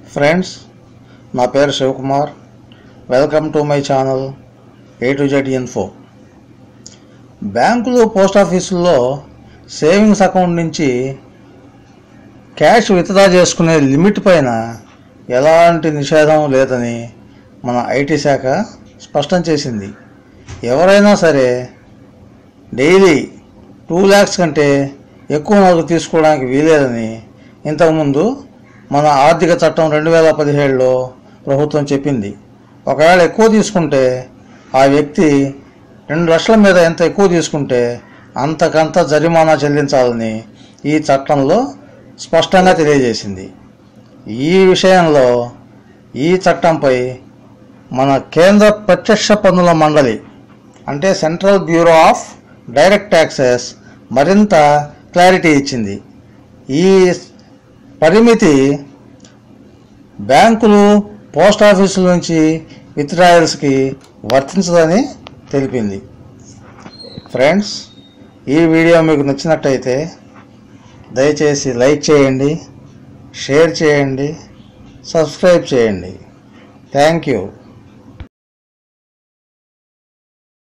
friends నా పేరు Shivakumar welcome to my channel A to Z info బ్యాంకులు పోస్ట్ ఆఫీసుల్లో సేవింగ్స్ అకౌంట్ నుంచి క్యాష్ విత్డ్రా చేసుకునే లిమిట్ పైన ఎలాంటి నిషేధం లేదని మన ఐటీ శాఖ స్పష్టం చేసింది ఎవరైనా సరే డైలీ టూ ల్యాక్స్ కంటే ఎక్కువ నగదు తీసుకోవడానికి వీలేదని ఇంతకుముందు మన ఆర్థిక చట్టం రెండు వేల పదిహేడులో ప్రభుత్వం చెప్పింది ఒకవేళ ఎక్కువ తీసుకుంటే ఆ వ్యక్తి రెండు లక్షల మీద ఎంత ఎక్కువ తీసుకుంటే అంతకంత జరిమానా చెల్లించాలని ఈ చట్టంలో స్పష్టంగా తెలియజేసింది ఈ విషయంలో ఈ చట్టంపై మన కేంద్ర ప్రత్యక్ష పన్నుల మండలి అంటే central bureau of direct taxes మరింత క్లారిటీ ఇచ్చింది ఈ పరిమితి బ్యాంకులు పోస్ట్ ఆఫీసుల నుంచి విత్డ్రాయల్స్కి వర్తించదని తెలిపింది ఫ్రెండ్స్ ఈ వీడియో మీకు నచ్చినట్టయితే దయచేసి లైక్ చేయండి షేర్ చేయండి సబ్స్క్రైబ్ చేయండి థ్యాంక్ యూ